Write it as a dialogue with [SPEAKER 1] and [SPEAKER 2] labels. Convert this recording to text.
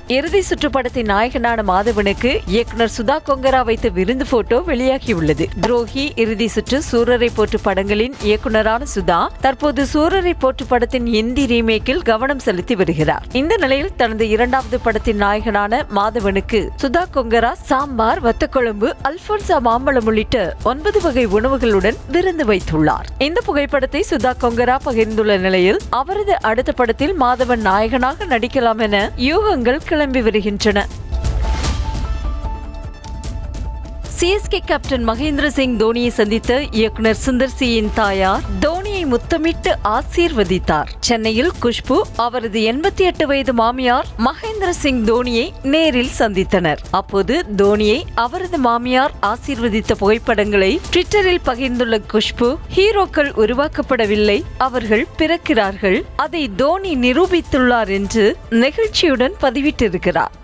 [SPEAKER 1] இறுதி சுற்று படத்தின் நாயகனான மாதவனுக்கு இயக்குனர் சுதா கொங்கரா வைத்த விருந்து போட்டோ வெளியாகியுள்ளது துரோகி இறுதி சுற்று சூரரை போற்று படங்களின் இயக்குனரான சுதா தற்போது சூரரை போற்று படத்தின் இந்தி ரீமேக்கில் கவனம் செலுத்தி வருகிறார் இந்த நிலையில் தனது இரண்டாவது படத்தின் நாயகனான மாதவனுக்கு சுதா கொங்கரா சாம்பார் வத்தக்குழம்பு அல்போன்சா மாம்பழம் உள்ளிட்ட ஒன்பது வகை உணவுகளுடன் விருந்து வைத்துள்ளார் இந்த புகைப்படத்தை சுதா கொங்கரா பகிர்ந்துள்ள நிலையில் அவரது அடுத்த படத்தில் மாதவன் நாயகனாக நடிக்கலாம் என யூகங்கள் கிளம்பி வருகின்றன சிஎஸ்கே கேப்டன் மகேந்திர சிங் தோனியை சந்தித்த இயக்குனர் சுந்தர் சியின் தாயார் தோனியை முத்தமிட்டு ஆசீர்வதித்தார் சென்னையில் குஷ்பு அவரது எண்பத்தி எட்டு வயது மாமியார் மகேந்திர சிங் தோனியை நேரில் சந்தித்தனர் அப்போது தோனியை அவரது மாமியார் ஆசீர்வதித்த புகைப்படங்களை ட்விட்டரில் பகிர்ந்துள்ள குஷ்பு ஹீரோக்கள் உருவாக்கப்படவில்லை அவர்கள் பிறக்கிறார்கள் அதை தோனி நிரூபித்துள்ளார் என்று நெகிழ்ச்சியுடன் பதிவிட்டிருக்கிறார்